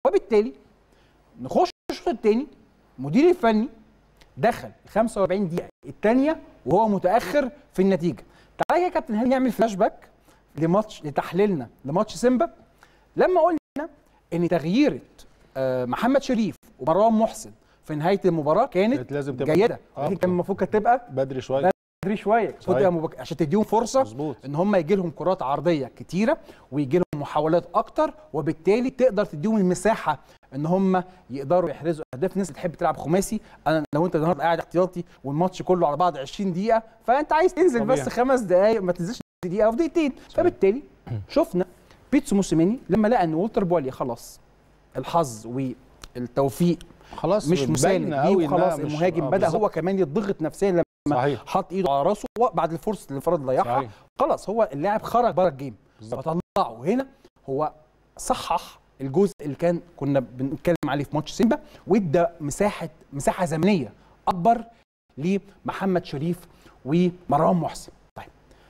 وبالتالي نخش الشوط الثاني المدير الفني دخل 45 دقيقه الثانيه وهو متاخر في النتيجه تعالى يا كابتن هاني نعمل فلاش باك لماتش لتحليلنا لماتش سيمبا لما قلنا ان تغييره آه، محمد شريف ومروان محسن في نهايه المباراه كانت كانت لازم تبقى جيده آه. لكن كان المفروض كانت تبقى بدري شويه بدري شويه صحيح. تبقى مبك... عشان تديهم فرصه مظبوط ان هم يجي لهم كرات عرضيه كتيره ويجي لهم محاولات اكتر وبالتالي تقدر تديهم المساحه ان هم يقدروا يحرزوا اهداف ناس بتحب تلعب خماسي انا لو انت النهارده قاعد احتياطي والماتش كله على بعض 20 دقيقه فانت عايز تنزل طبيعي. بس خمس دقائق ما تنزلش دقيقه او دقيقتين فبالتالي شفنا بيتسو موسيماني لما لقى ان والتر بواليا خلاص الحظ والتوفيق خلاص مش مساند باينة ليه قوي إنها وخلاص مش- المهاجم آه، بدا بالظبط. هو كمان يضغط نفسيا لما صحيح حط ايده على راسه بعد الفرصه اللي الانفراد ضيعها صحيح خلاص هو اللاعب خرج بره الجيم بالظبط. فطلعه هنا هو صحح الجزء اللي كان كنا بنتكلم عليه في ماتش سيمبا وادى مساحه مساحه زمنيه اكبر لمحمد شريف ومروان محسن طيب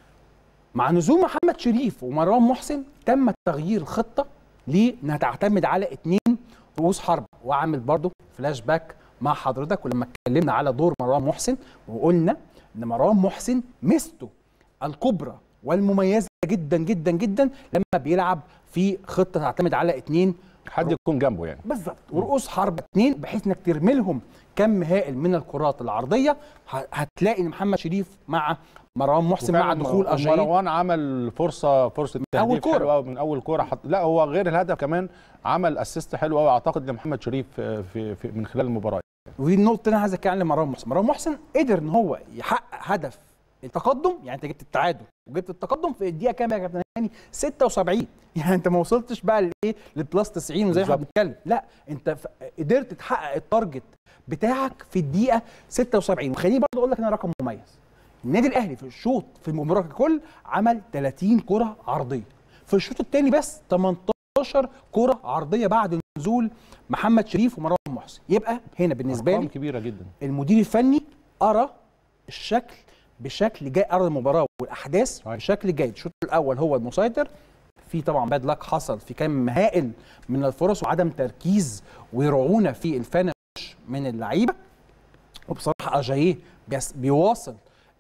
مع نزول محمد شريف ومروان محسن تم تغيير الخطه لانها تعتمد على اثنين رؤوس حرب وعامل برضو فلاش باك مع حضرتك ولما اتكلمنا على دور مروان محسن وقلنا ان مروان محسن ميزته الكبرى والمميزه جدا جدا جدا لما بيلعب في خطه تعتمد على اثنين حد يكون جنبه يعني بالظبط ورؤوس حرب اثنين بحيث انك ترمي لهم كم هائل من الكرات العرضيه ه- هتلاقي ان محمد شريف مع مروان محسن مع وفعلاً دخول اجاي مروان عمل فرصه فرصه أول تهديف كورة. حلوه من اول كوره حط لا هو غير الهدف كمان عمل اسيست حلو قوي اعتقد لمحمد شريف في, في, في من خلال المباراه ودي النقطه اللي انا عايز اتكلم عن مروان محسن مروان محسن قدر ان هو يحقق هدف التقدم يعني انت جبت التعادل وجبت التقدم في الدقيقه كام يا كابتن هاني 76 يعني انت ما وصلتش بقى لايه للبلس 90 وزي ما احنا بالظبط. بنتكلم لا انت ف- قدرت تحقق التارجت بتاعك في الدقيقه 76 وخليني برضه اقول لك ان رقم مميز النادي الاهلي في الشوط في المباراه ككل عمل 30 كره عرضيه في الشوط الثاني بس 18 كره عرضيه بعد نزول محمد شريف ومروان محسن يبقى هنا بالنسبه أرقام لي كبيره جدا المدير الفني ارى الشكل بشكل جاي ارى المباراه والاحداث صحيح. بشكل جيد الشوط الاول هو المسيطر في طبعا باد لك حصل في كم هائل من الفرص وعدم تركيز ورعونه في الفنش من اللعيبه وبصراحه اجاييه بيس- بيواصل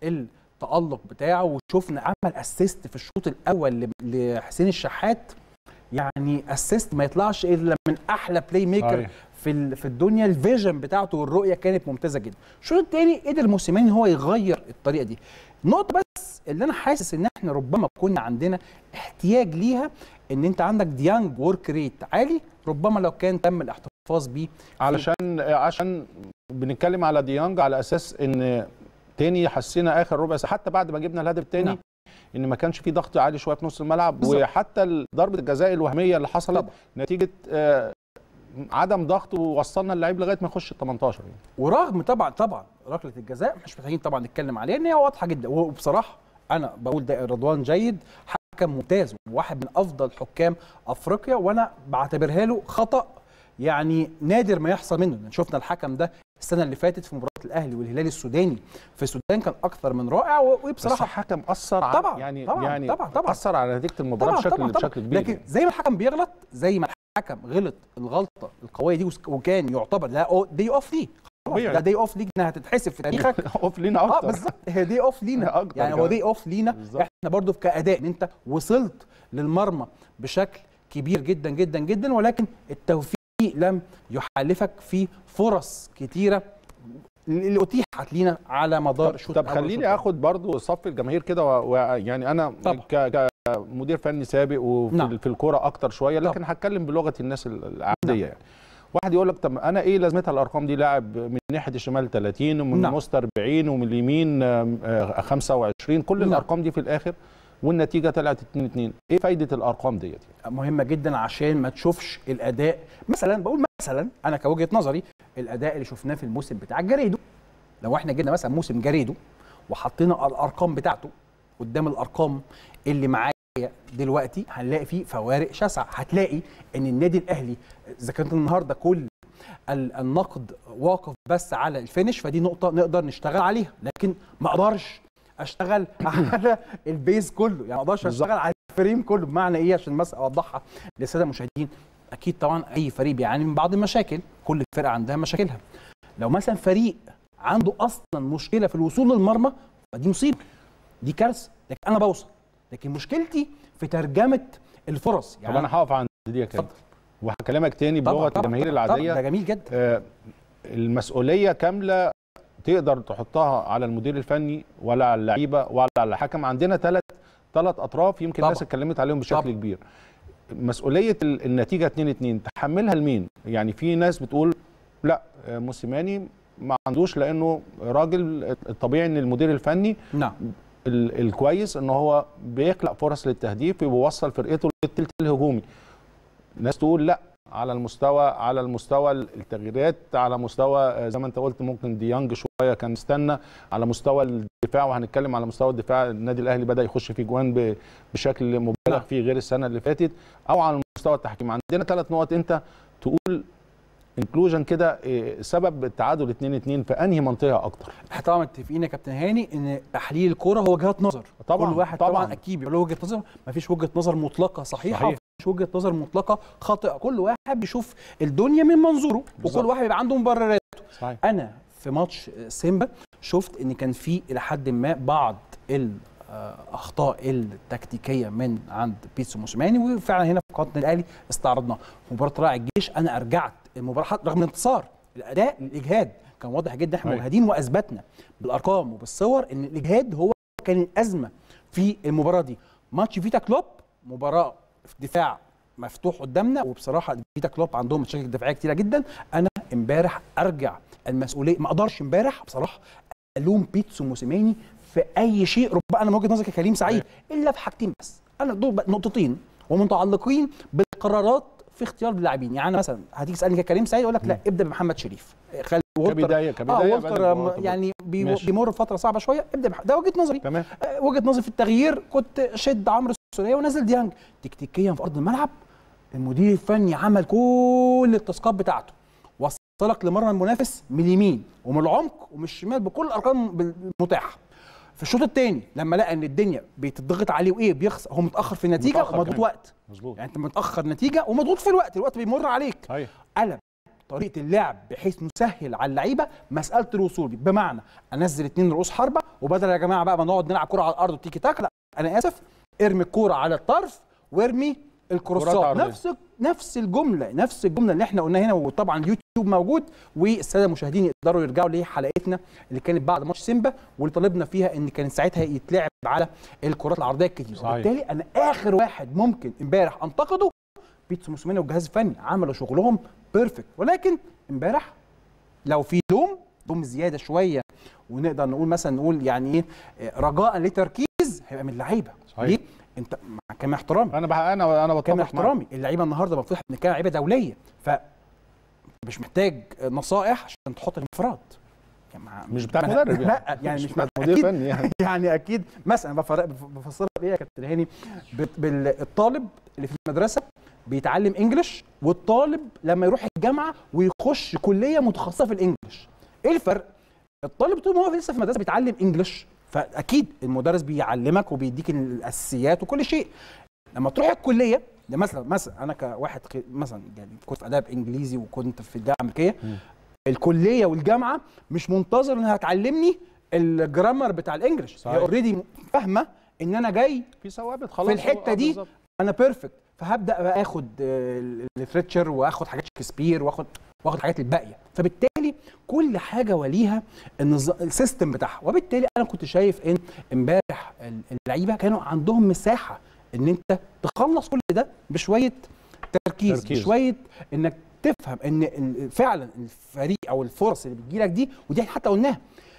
التالق بتاعه وشفنا عمل اسيست في الشوط الاول ل- لحسين الشحات يعني اسيست ما يطلعش الا من احلى بلاي ميكر صحيح. في ال- في الدنيا الفيجن بتاعته والرؤيه كانت ممتازه جدا الشوط الثاني قدر موسيماني ان هو يغير الطريقه دي نقطه بس اللي انا حاسس ان احنا ربما كنا عندنا احتياج ليها ان انت عندك ديانج ورك ريت عالي ربما لو كان تم الاحتفاظ بيه علشان عشان بنتكلم على ديانج على اساس ان تاني حسينا اخر ربع ساعه حتى بعد ما جبنا الهدف التاني نعم. ان ما كانش في ضغط عالي شويه في نص الملعب بالظبط. وحتى ضربه الجزاء الوهميه اللي حصلت طبعا. نتيجه آه، عدم ضغط ووصلنا اللعيب لغايه ما يخش ال 18 يعني. ورغم طبعا طبعا ركله الجزاء مش محتاجين طبعا نتكلم عليها ان هي واضحه جدا وبصراحه انا بقول ده رضوان جيد حكم ممتاز وواحد من افضل حكام افريقيا وانا بعتبرها له خطا يعني نادر ما يحصل منه يعني شفنا الحكم ده السنه اللي فاتت في مباراه الاهلي والهلال السوداني في السودان كان اكثر من رائع و- بصراحه وبصراحه حكم اثر على طبعا، يعني طبعا، يعني طبعا، طبعا. اثر على نتيجه المباراه بشكل بشكل كبير لكن يعني. زي ما الحكم بيغلط زي ما الحكم غلط الغلطه القويه دي وس- وكان يعتبر لا دي اوف ليك طبيعي. ده دي اوف ليك انها هتتحسب في تاريخك اوف لينا اه اكتر بالظبط هي دي اوف لينا أكتر يعني هو كمان. دي اوف لينا بالظبط. احنا برضو كاداء ان انت وصلت للمرمى بشكل كبير جدا جدا جدا ولكن التوفيق لم يحالفك في فرص كتيره اللي اتيحت لينا على مدار طب, الشوط طب الأول والشوط خليني اخد برضو صف الجماهير كده ويعني انا طبعا. ك- كمدير فني سابق وفي نعم. نعم. في الكوره اكتر شويه لكن هتكلم بلغه الناس ال- العاديه يعني واحد يقول لك طب انا ايه لازمتها الارقام دي لاعب من ناحيه الشمال 30 ومن نعم. الوسط 40 ومن اليمين آم، آه، 25 كل نعم. الارقام دي في الاخر والنتيجه طلعت 2 2 ايه فايده الارقام ديت مهمه جدا عشان ما تشوفش الاداء مثلا بقول مثلا انا كوجهه نظري الاداء اللي شفناه في الموسم بتاع جريدو لو احنا جبنا مثلا موسم جريدو وحطينا الارقام بتاعته قدام الارقام اللي معايا دلوقتي هنلاقي فيه فوارق شاسعه هتلاقي ان النادي الاهلي اذا كانت النهارده كل ال- النقد واقف بس على الفينش فدي نقطه نقدر نشتغل عليها لكن ما اقدرش اشتغل على البيز كله يعني ما اقدرش بالظبط. اشتغل على الفريم كله بمعنى ايه عشان بس اوضحها للساده المشاهدين اكيد طبعا اي فريق بيعاني من بعض المشاكل كل فرقه عندها مشاكلها لو مثلا فريق عنده اصلا مشكله في الوصول للمرمى فدي مصيبه دي كارثه لكن انا بوصل لكن مشكلتي في ترجمه الفرص طب انا هقف عند دي يا كابتن اتفضل. وهكلمك تاني طبعاً، بلغه طبعاً، الجماهير طبعاً، طبعاً، العاديه ده جميل جدا آه، المسؤوليه كامله تقدر تحطها على المدير الفني ولا على اللعيبه ولا على الحكم عندنا ثلاث ثلاث اطراف يمكن طبعاً. الناس اتكلمت عليهم بشكل طبعاً. كبير مسؤوليه ال- النتيجه 2 2 تحملها لمين يعني في ناس بتقول لا آه، موسيماني ما عندوش لانه راجل الطبيعي ان المدير الفني نعم ال- الكويس ان هو بيخلق فرص للتهديف وبيوصل فرقته للثلث الهجومي ناس تقول لا على المستوى على المستوى التغييرات على مستوى آه، زي ما انت قلت ممكن ديانج شويه كان استنى على مستوى الدفاع وهنتكلم على مستوى الدفاع النادي الاهلي بدا يخش في جوان ب- بشكل نعم. مبالغ فيه غير السنه اللي فاتت او على مستوى التحكيم عندنا ثلاث نقط انت تقول انكلوجن كده إيه، سبب التعادل 2 2 في انهي منطقه اكتر احنا طبعا متفقين يا كابتن هاني ان تحليل الكوره هو وجهات نظر طبعاً، كل واحد طبعا, طبعاً. طبعا اكيد بيبقى له وجهه نظر مفيش وجهه نظر مطلقه صحيحه صحيح. ومفيش وجهه نظر مطلقه خاطئه كل واحد بيشوف الدنيا من منظوره بالظبط. وكل واحد بيبقى عنده مبررات صحيح انا في ماتش سيمبا شفت ان كان في الى حد ما بعض الاخطاء التكتيكيه من عند بيتسو موسيماني وفعلا هنا في قناه الاهلي استعرضناها مباراه طلائع الجيش انا ارجعت المباراه حتى رغم الانتصار الاداء الاجهاد كان واضح جدا احنا أيوة. مجهدين واثبتنا بالارقام وبالصور ان الاجهاد هو كان الازمه في المباراه دي ماتش فيتا كلوب مباراه في دفاع مفتوح قدامنا وبصراحه فيتا كلوب عندهم مشاكل دفاعيه كتيره جدا انا امبارح ارجع المسؤوليه ما اقدرش امبارح بصراحه الوم بيتسو موسيماني في اي شيء ربما انا من وجهه نظري ككريم سعيد الا في حاجتين بس انا دول بقى نقطتين ومتعلقين بالقرارات في اختيار اللاعبين يعني أنا مثلا هتيجي تسالني ككريم سعيد اقول لك لا ابدا بمحمد شريف خلي والتر- كبدايه اه كبدايه والتر بدل آم، ما- يعني بي- ماشي. بيمر فتره صعبه شويه ابدا بح- ده وجهه نظري تمام آه، وجهه نظري في التغيير كنت شد عمرو السوليه ونزل ديانج تكتيكيا في ارض الملعب المدير الفني عمل كل التاسكات بتاعته وصلك لمرمى المنافس من اليمين ومن العمق ومن الشمال بكل الارقام المتاحه في الشوط الثاني لما لقى ان الدنيا بتضغط عليه وايه بيخسر هو متاخر في النتيجه متأخر ومضغوط كمان. وقت مظبوط يعني انت متاخر نتيجه ومضغوط في الوقت الوقت بيمر عليك صحيح قلب طريقه اللعب بحيث نسهل على اللعيبه مساله الوصول بمعنى انزل اتنين رؤوس حربه وبدل يا جماعه بقى ما نقعد نلعب كره على الارض وتيكي تاك لا انا اسف ارمي الكوره على الطرف وارمي كرات الكروسات عرضية. نفس نفس الجمله نفس الجمله اللي احنا قلناها هنا وطبعا اليوتيوب موجود والساده المشاهدين يقدروا يرجعوا لحلقتنا اللي كانت بعد ماتش سيمبا واللي طالبنا فيها ان كان ساعتها يتلعب على الكرات العرضيه الكتير صحيح. وبالتالي انا اخر واحد ممكن امبارح انتقده بيتسو موسيماني والجهاز الفني عملوا شغلهم بيرفكت ولكن امبارح لو في لوم لوم زياده شويه ونقدر نقول مثلا نقول يعني ايه آه، رجاء لتركيز هيبقى من اللعيبه صحيح. ليه؟ انت مع كامل احترامي انا بح... انا انا بتفق كامل معاك. احترامي اللعيبه النهارده المفروض احنا بنتكلم لعيبه دوليه ف مش محتاج نصائح عشان تحط الانفراد يعني مع- مش بتاع ما- مدرب لا يعني مش بتاع مع- مدير أكيد فني يعني يعني اكيد مثلا بفرق بفسرها بايه يا كابتن هاني بت- بالطالب اللي في المدرسه بيتعلم انجلش والطالب لما يروح الجامعه ويخش كليه متخصصه في الانجلش ايه الفرق الطالب طول ما هو لسه في المدرسه بيتعلم انجلش فاكيد المدرس بيعلمك وبيديك الاساسيات وكل شيء لما تروح الكليه ده مثلا مثلا انا كواحد خ- مثلا يعني كنت في اداب انجليزي وكنت في الجامعه الامريكيه الكليه والجامعه مش منتظر انها تعلمني الجرامر بتاع الانجليش هي صحيح. اوريدي فاهمه ان انا جاي في ثوابت خلاص في الحته آه، دي بالظبط. انا بيرفكت فهبدا بقى اخد الليتريتشر واخد حاجات شكسبير واخد واخد الحاجات الباقيه فبالتالي كل حاجه وليها النظام السيستم بتاعها وبالتالي انا كنت شايف ان امبارح اللعيبه كانوا عندهم مساحه ان انت تخلص كل ده بشويه تركيز, تركيز. بشويه انك تفهم ان ال- فعلا الفريق او الفرص اللي بتجيلك دي ودي حتى قلناها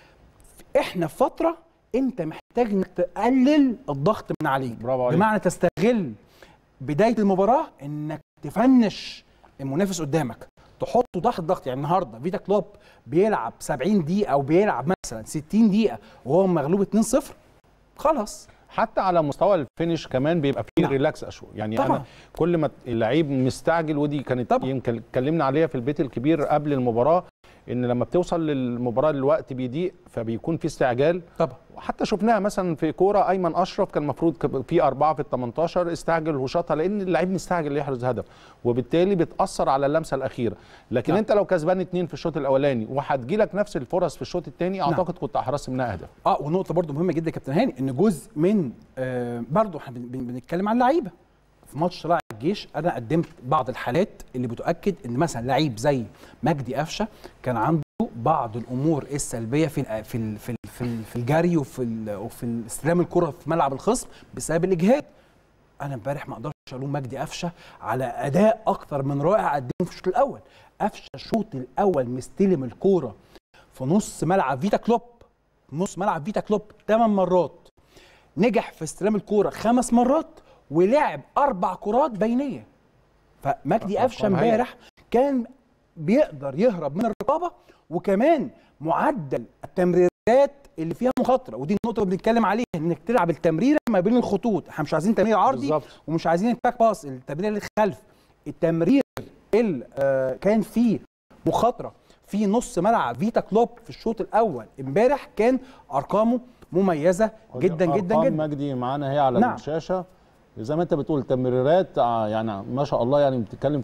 احنا في فتره انت محتاج انك تقلل الضغط من عليك برافو عليك. بمعنى تستغل بدايه المباراه انك تفنش المنافس قدامك تحطه تحت ضغط يعني النهارده فيتا كلوب بيلعب 70 دقيقه او بيلعب مثلا 60 دقيقه وهو مغلوب 2-0 خلاص حتى على مستوى الفينش كمان بيبقى فيه نعم. ريلاكس اشو يعني طبعاً. انا كل ما اللعيب مستعجل ودي كانت طبعاً. يمكن اتكلمنا عليها في البيت الكبير قبل المباراه ان لما بتوصل للمباراه الوقت بيضيق فبيكون في استعجال طبعا وحتى شفناها مثلا في كوره ايمن اشرف كان المفروض ك- في اربعه في ال 18 استعجل وشاطها لان اللعيب مستعجل يحرز هدف وبالتالي بتاثر على اللمسه الاخيره لكن نعم. انت لو كسبان اتنين في الشوط الاولاني وهتجي لك نفس الفرص في الشوط الثاني اعتقد كنت احرزت منها اهداف اه ونقطه برضو مهمه جدا يا كابتن هاني ان جزء من آه برضو احنا بن- بن- بنتكلم عن اللعيبه في ماتش طلائع الجيش انا قدمت بعض الحالات اللي بتؤكد ان مثلا لعيب زي مجدي قفشه كان عنده بعض الامور السلبيه في ال في ال في ال في, ال في الجري وفي ال وفي استلام الكره في ملعب الخصم بسبب الاجهاد انا امبارح ما اقدرش الوم مجدي قفشه على اداء اكتر من رائع قدمه في الشوط الاول قفشه الشوط الاول مستلم الكوره في نص ملعب فيتا كلوب نص ملعب فيتا كلوب 8 مرات نجح في استلام الكوره خمس مرات ولعب اربع كرات بينيه فمجدي قفشه أرقام هايلة. امبارح كان بيقدر يهرب من الرقابه وكمان معدل التمريرات اللي فيها مخاطره ودي النقطه اللي بنتكلم عليها انك تلعب التمريره ما بين الخطوط احنا مش عايزين تمرير عرضي بالظبط. ومش عايزين الباك باس التمرير اللي خلف التمرير اللي آه، كان فيه مخاطره في نص ملعب فيتا كلوب في الشوط الاول امبارح كان ارقامه مميزه جدا جدا أرقام جدا مجدي معانا هي على نعم. نعم. الشاشه زي ما انت بتقول تمريرات آه، يعني ما شاء الله يعني بتتكلم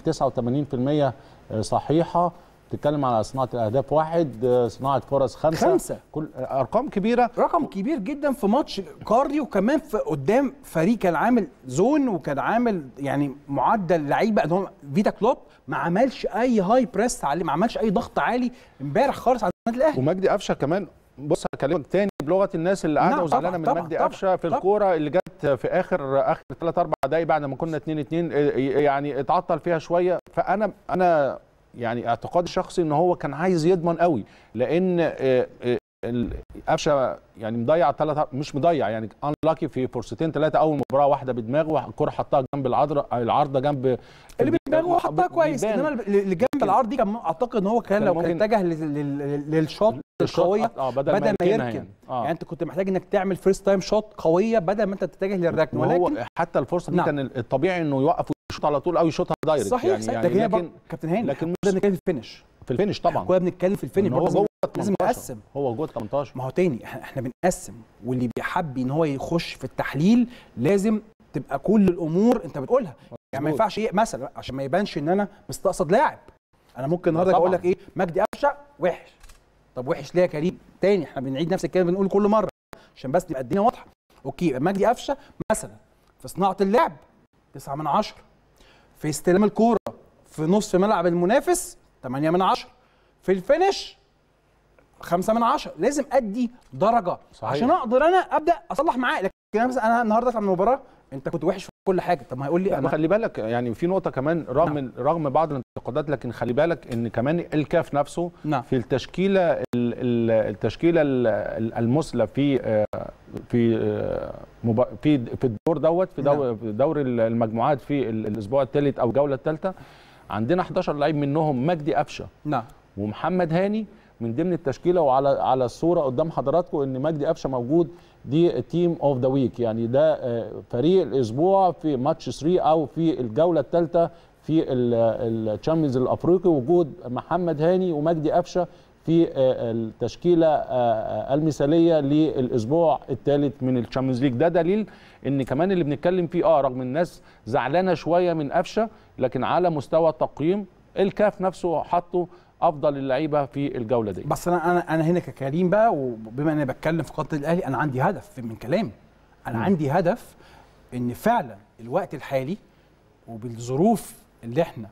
في 89% صحيحه بتتكلم على صناعه الاهداف واحد آه، صناعه فرص خمسه خمسة. كل آه، ارقام كبيره رقم كبير جدا في ماتش قاري وكمان في قدام فريق كان عامل زون وكان عامل يعني معدل لعيبه ان هو فيتا كلوب ما عملش اي هاي بريس عليه ما عملش اي ضغط عالي امبارح خالص على النادي الاهلي ومجدي قفشه كمان بص هكلمك تاني بلغه الناس اللي قاعده نعم، وزعلانه طبعاً، من طبعاً، مجدي طبعاً، قفشه في طبعاً. الكوره اللي جت في اخر اخر 3 4 دقايق بعد ما كنا 2 2 يعني اتعطل فيها شويه فانا انا يعني اعتقادي الشخصي ان هو كان عايز يضمن قوي لان آه، آه، ال- قفشه يعني مضيع ثلاث مش مضيع يعني انلاكي في فرصتين ثلاثه اول مباراه واحده بدماغه الكره حطها جنب العارضه العارضه جنب اللي بدماغه هو حطها كويس بيبان. انما اللي جنب العرض دي كان اعتقد ان هو كان كان لو كان ممكن- اتجه لل- لل- للشوط الشوط القويه اه بدل, بدل ما يركنها يركن يعني. آه. يعني انت كنت محتاج انك تعمل فيرست تايم شوت قويه بدل ما انت تتجه للركن وهو ولكن حتى الفرصه دي نعم. كان الطبيعي انه يوقف ويشوط على طول او يشوطها دايركت صحيح يعني, صحيح يعني لكن هي برضه لكن كابتن هاني لكن لكن بنتكلم في الفينش في الفينش طبعا كنا بنتكلم في الفينش إن هو برضه جوه لازم 18. نقسم هو جوه 18 ما هو تاني إحنا- احنا بنقسم واللي بيحب ان هو يخش في التحليل لازم تبقى كل الامور انت بتقولها يعني ما مظبوط. ينفعش ايه مثلا عشان ما يبانش ان انا مستقصد لاعب انا ممكن النهارده طبعاً. اقول لك ايه مجدي قفشه وحش طب وحش ليه يا كريم تاني احنا بنعيد نفس الكلام بنقول كل مره عشان بس تبقى الدنيا واضحه اوكي يبقى مجدي قفشه مثلا في صناعه اللعب 9 من 10 في استلام الكوره في نصف ملعب المنافس 8 من 10 في الفينش خمسة من عشرة لازم ادي درجه صحيح. عشان اقدر انا ابدا اصلح معاه لكن انا مثلا انا النهارده في المباراه انت كنت وحش في كل حاجه طب ما هيقول لي لا انا خلي بالك يعني في نقطه كمان رغم نعم. رغم بعض الانتقادات لكن خلي بالك ان كمان الكاف نفسه نعم. في التشكيله ال- ال- التشكيله ال- ال- المثلى في آه، في آه، مبا- في في الدور دوت في دور, في دور المجموعات في ال- الاسبوع الثالث او الجوله الثالثه عندنا 11 لعيب منهم مجدي قفشه نعم ومحمد هاني من ضمن التشكيله وعلى على الصوره قدام حضراتكم ان مجدي قفشه موجود دي تيم اوف ذا ويك يعني ده آه، فريق الاسبوع في ماتش 3 او في الجوله الثالثه في الشامبيونز الافريقي وجود محمد هاني ومجدي قفشه في آه، التشكيله آه، آه، المثاليه للاسبوع الثالث من الشامبيونز ليج ده دليل ان كمان اللي بنتكلم فيه اه رغم الناس زعلانه شويه من قفشه لكن على مستوى التقييم الكاف نفسه حطه افضل اللعيبه في الجوله دي بس انا انا انا هنا ككريم بقى وبما اني بتكلم في قناه الاهلي انا عندي هدف من كلامي انا مم. عندي هدف ان فعلا الوقت الحالي وبالظروف اللي احنا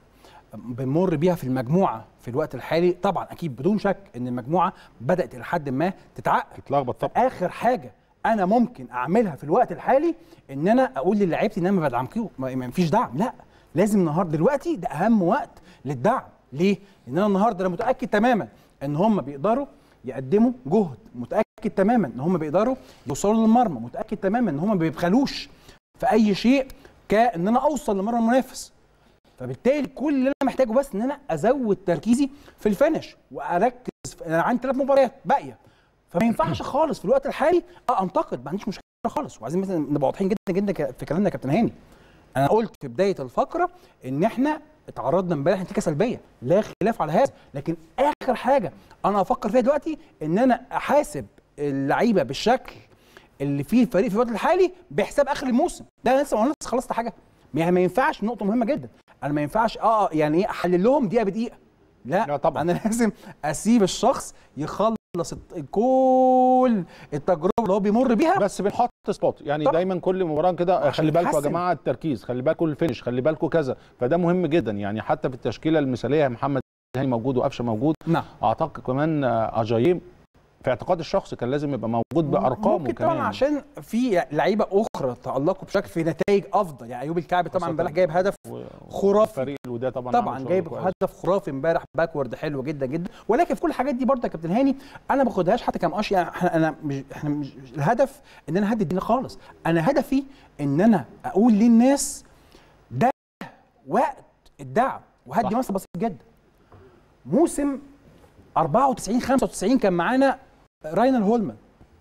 بنمر بيها في المجموعه في الوقت الحالي طبعا اكيد بدون شك ان المجموعه بدات الى حد ما تتعقد اتلخبط طبعا اخر حاجه انا ممكن اعملها في الوقت الحالي ان انا اقول للاعيبتي ان انا ما بدعمكم ما ما فيش دعم لا لازم النهارده دلوقتي ده اهم وقت للدعم ليه لان انا النهارده انا متاكد تماما ان هم بيقدروا يقدموا جهد متاكد تماما ان هم بيقدروا يوصلوا للمرمى متاكد تماما ان هم ما بيبخلوش في اي شيء كان انا اوصل لمرمى المنافس فبالتالي كل اللي انا محتاجه بس ان انا ازود تركيزي في الفينش واركز في انا عندي ثلاث مباريات باقيه فما ينفعش خالص في الوقت الحالي اه انتقد ما عنديش مشكله خالص وعايزين مثلا نبقى واضحين جدا جدا ك- في كلامنا يا كابتن هاني انا قلت في بدايه الفقره ان احنا اتعرضنا امبارح لنتيجه سلبيه لا خلاف على هذا لكن اخر حاجه انا افكر فيها دلوقتي ان انا احاسب اللعيبه بالشكل اللي فيه الفريق في الوقت الحالي بحساب اخر الموسم ده لسه انا لسه خلصت حاجه يعني ما ينفعش نقطه مهمه جدا انا ما ينفعش اه يعني ايه احلل لهم دقيقه بدقيقه لا, لا طبعا. انا لازم اسيب الشخص يخلص الت- كل التجربه اللي هو بيمر بيها بس بنحط سبوت يعني طبعا. دايما كل مباراه كده عشان خلي بالكم يا نحسن. جماعه التركيز خلي بالكم الفينش خلي بالكم كذا فده مهم جدا يعني حتى في التشكيله المثاليه محمد هاني موجود وقفشه موجود نعم اعتقد كمان آه، اجايب في اعتقاد الشخص كان لازم يبقى موجود بارقامه ممكن كمان طبعا عشان في لعيبه اخرى تالقوا بشكل في نتائج افضل يعني ايوب الكعبي طبعا خاصة امبارح جايب هدف و- خرافي فريق الوداد طبعا طبعا عمل شغل جايب كويس. هدف خرافي امبارح باكورد حلو جدا جدا ولكن في كل الحاجات دي برضه يا كابتن هاني انا ما باخدهاش حتى كمقاش يعني احنا انا مش احنا مش الهدف ان انا اهدي الدنيا خالص انا هدفي ان انا اقول للناس ده وقت الدعم وهدي صح. مثل بسيط جدا موسم 94 95 كان معانا راينر هولمان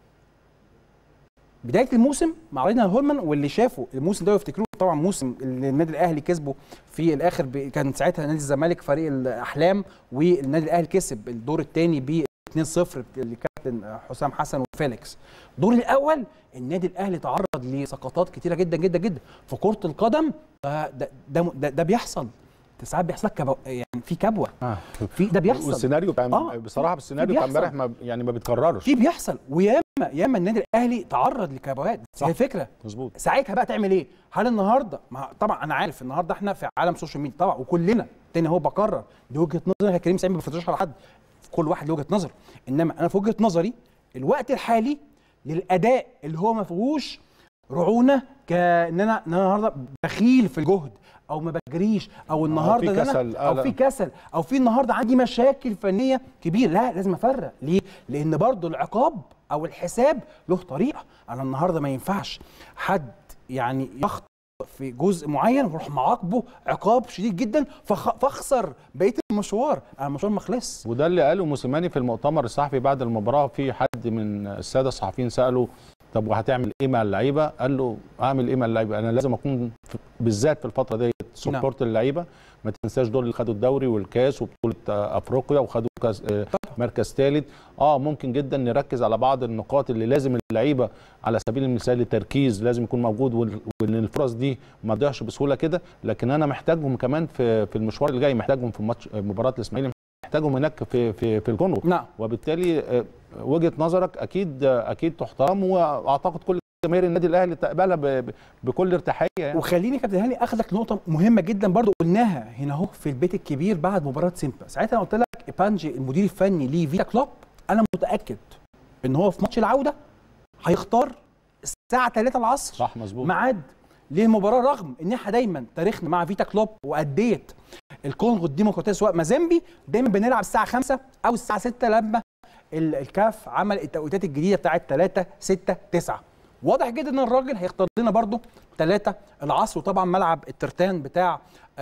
بدايه الموسم مع راينر هولمان واللي شافوا الموسم ده يفتكروه طبعا موسم اللي النادي الاهلي كسبه في الاخر ب... كان ساعتها نادي الزمالك فريق الاحلام والنادي الاهلي كسب الدور الثاني ب 2-0 لكابتن حسام حسن وفيليكس الدور الاول النادي الاهلي تعرض لسقطات كتيره جدا جدا جدا في كره القدم ده ده, ده, ده, ده بيحصل ساعات بيحصل لك كبو... يعني في كبوه آه. في ده بيحصل والسيناريو بتاع آه. بصراحه السيناريو بتاع بيحصل. امبارح ما يعني ما بيتكررش في بيحصل وياما ياما النادي الاهلي تعرض لكبوات صح. هي الفكره مظبوط ساعتها بقى تعمل ايه؟ هل النهارده ما طبعا انا عارف النهارده احنا في عالم سوشيال ميديا طبعا وكلنا تاني هو بكرر دي وجهه نظري يا كريم سعيد ما بفرضش على حد كل واحد له وجهه نظر انما انا في وجهه نظري الوقت الحالي للاداء اللي هو ما فيهوش رعونه كان انا إن انا النهارده بخيل في الجهد او ما بجريش او النهارده في إن أنا- كسل. آه، او لا. في كسل او في النهارده عندي مشاكل فنيه كبيره لا لازم افرق ليه لان برضو العقاب او الحساب له طريقه انا النهارده ما ينفعش حد يعني يخطئ في جزء معين واروح معاقبه عقاب شديد جدا فخ- فاخسر بقيه المشوار انا المشوار ما خلص وده اللي قاله موسيماني في المؤتمر الصحفي بعد المباراه في حد من الساده الصحفيين ساله طب وهتعمل ايه مع اللعيبه؟ قال له اعمل ايه مع اللعيبه؟ انا لازم اكون في بالذات في الفتره ديت سبورت اللعيبه ما تنساش دول اللي خدوا الدوري والكاس وبطوله آه، افريقيا وخدوا كاس آه، مركز ثالث اه ممكن جدا نركز على بعض النقاط اللي لازم اللعيبه على سبيل المثال التركيز لازم يكون موجود وال- وان الفرص دي ما تضيعش بسهوله كده لكن انا محتاجهم كمان في في المشوار اللي جاي محتاجهم في ماتش مباراه الاسماعيلي محتاجهم هناك في في في الجنوب نعم وبالتالي آه، وجهه نظرك اكيد آه، اكيد تحترم واعتقد كل جماهير النادي الاهلي تقبلها ب- ب- بكل ارتياحيه يعني وخليني يا كابتن هاني اخدك نقطه مهمه جدا برضو قلناها هنا اهو في البيت الكبير بعد مباراه سيمبا ساعتها انا قلت لك بانجي المدير الفني لفيتا كلوب انا متاكد ان هو في ماتش العوده هيختار الساعه 3 العصر صح مظبوط ميعاد للمباراه رغم ان احنا دايما تاريخنا مع فيتا كلوب واديت الكونغو الديمقراطيه سواء مازيمبي دايما بنلعب الساعه 5 او الساعه 6 لما ال- الكاف عمل التوقيتات الجديده بتاعت 3 6 9 واضح جدا ان الراجل هيختار لنا برضو 3 العصر وطبعا ملعب الترتان بتاع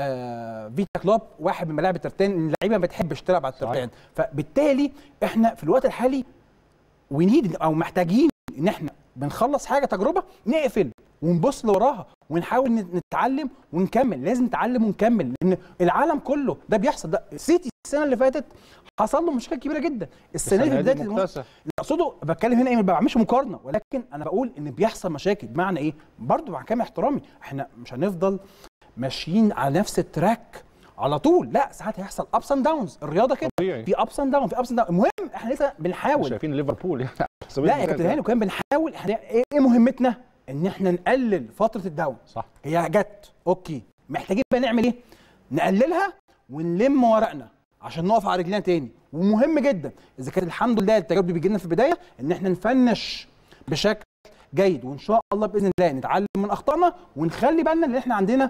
آه فيتا كلوب واحد من ملاعب الترتان اللعيبه ما بتحبش تلعب على الترتان فبالتالي احنا في الوقت الحالي ونيد او محتاجين ان احنا بنخلص حاجه تجربه نقفل ونبص لوراها ونحاول نت- نتعلم ونكمل لازم نتعلم ونكمل لان العالم كله ده بيحصل ده سيتي السنه اللي فاتت حصل له مشاكل كبيره جدا السنه دي في بدايه الموسم مكتسح اللي اقصده بتكلم هنا ايه ما بعملش مقارنه ولكن انا بقول ان بيحصل مشاكل بمعنى ايه برضو مع كامل احترامي احنا مش هنفضل ماشيين على نفس التراك على طول لا ساعات هيحصل ابس اند داونز الرياضه كده طبيعي في ابس اند داون في ابس اند داون المهم احنا لسه بنحاول شايفين ليفربول يعني على سبيل لا يا المثال كابتن يعني. هاني وكمان بنحاول احنا ايه إيه مهمتنا ان احنا نقلل فتره الداون صح هي جت اوكي محتاجين بقى نعمل ايه نقللها ونلم ورقنا عشان نقف على رجلنا تاني ومهم جدا اذا كان الحمد لله التجارب دي بيجي لنا في البدايه ان احنا نفنش بشكل جيد وان شاء الله باذن الله نتعلم من اخطائنا ونخلي بالنا ان احنا عندنا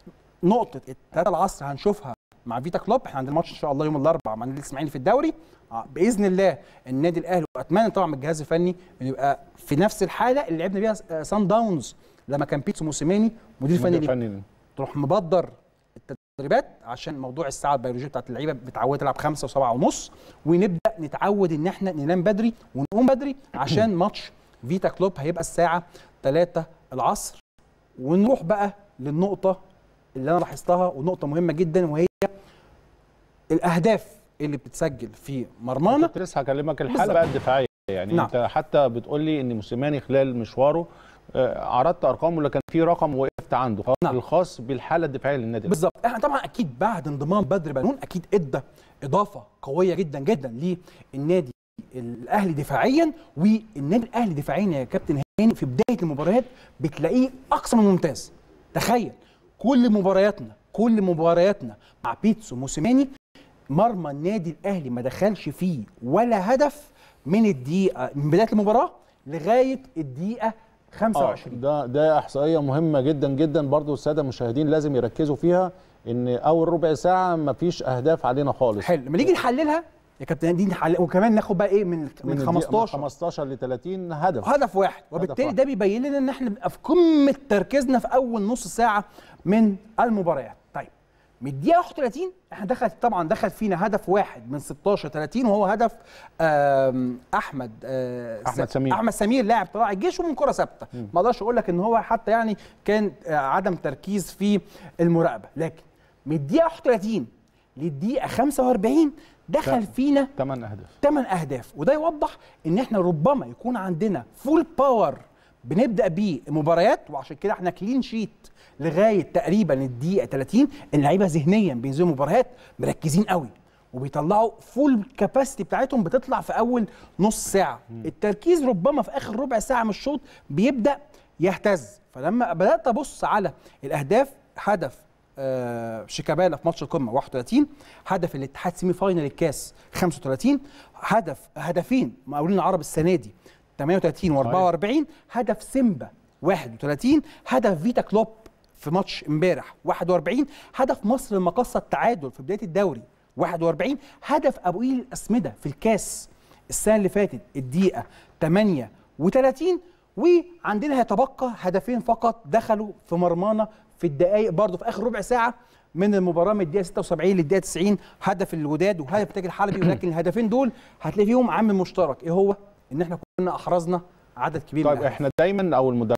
نقطه الثلاثه العصر هنشوفها مع فيتا كلوب احنا عندنا ماتش ان شاء الله يوم الاربعاء مع النادي الاسماعيلي في الدوري آه، باذن الله النادي الاهلي واتمنى طبعا من الجهاز الفني انه يبقى في نفس الحاله اللي لعبنا بيها آه، سان داونز لما كان بيتسو موسيماني مدير فني مدير ليه فني تروح مبدر التدريبات عشان موضوع الساعه البيولوجيه بتاعت اللعيبه متعوده تلعب خمسة وسبعة ونص ونبدا نتعود ان احنا ننام بدري ونقوم بدري عشان ماتش فيتا كلوب هيبقى الساعه 3 العصر ونروح بقى للنقطه اللي انا لاحظتها ونقطه مهمه جدا وهي الاهداف اللي بتتسجل في مرمانا كنت لسه هكلمك الحاله بالظبط. بقى الدفاعيه يعني نعم. انت حتى بتقول لي ان موسيماني خلال مشواره آه، عرضت ارقام ولا كان في رقم وقفت عنده خاص- نعم. الخاص بالحاله الدفاعيه للنادي الأهلي. بالظبط احنا طبعا اكيد بعد انضمام بدر بنون اكيد ادى اضافه قويه جدا جدا للنادي الاهلي دفاعيا والنادي الاهلي دفاعيا يا كابتن هاني في بدايه المباريات بتلاقيه اقصى من ممتاز تخيل كل مبارياتنا كل مبارياتنا مع بيتسو موسيماني مرمى النادي الاهلي ما دخلش فيه ولا هدف من الدقيقه من بدايه المباراه لغايه الدقيقه اه 25 ده ده احصائيه مهمه جدا جدا برضو الساده المشاهدين لازم يركزوا فيها ان اول ربع ساعه ما فيش اهداف علينا خالص حلو لما نيجي نحللها يا كابتن دي نحلل وكمان ناخد بقى ايه من من الدقيقة- 15 15 ل 30 هدف هدف واحد وبالتالي واحد. ده بيبين لنا ان احنا بنبقى في قمه تركيزنا في اول نص ساعه من المباريات طيب من الدقيقه 31 احنا دخل طبعا دخل فينا هدف واحد من 16 30 وهو هدف آم، احمد آه، أحمد س- سمير. احمد سمير لاعب طلائع الجيش ومن كره ثابته ما اقدرش اقول لك ان هو حتى يعني كان آه، عدم تركيز في المراقبه لكن من الدقيقه 31 للدقيقه 45 دخل ف- فينا 8 اهداف 8 اهداف وده يوضح ان احنا ربما يكون عندنا فول باور بنبدا بيه المباريات وعشان كده احنا كلين شيت لغايه تقريبا الدقيقه 30 اللعيبه ذهنيا بينزلوا مباريات مركزين قوي وبيطلعوا فول كاباسيتي بتاعتهم بتطلع في اول نص ساعه التركيز ربما في اخر ربع ساعه من الشوط بيبدا يهتز فلما بدات ابص على الاهداف هدف آه، شيكابالا في ماتش القمه 31 هدف الاتحاد سيمي فاينل الكاس 35 هدف هدفين مقاولين العرب السنه دي 38 و44 هدف سيمبا 31 هدف فيتا كلوب في ماتش امبارح 41 هدف مصر المقصه التعادل في بدايه الدوري 41 هدف ابو قيل الاسمده في الكاس السنه اللي فاتت الدقيقه 38 وعندنا هيتبقى هدفين فقط دخلوا في مرمانا في الدقائق برضه في اخر ربع ساعه من المباراه من الدقيقه 76 للدقيقه 90 هدف الوداد وهدف تاج الحلبي ولكن الهدفين دول هتلاقي فيهم عامل مشترك ايه هو؟ ان احنا كنا احرزنا عدد كبير من طيب الأهداف. احنا دايما او المدربين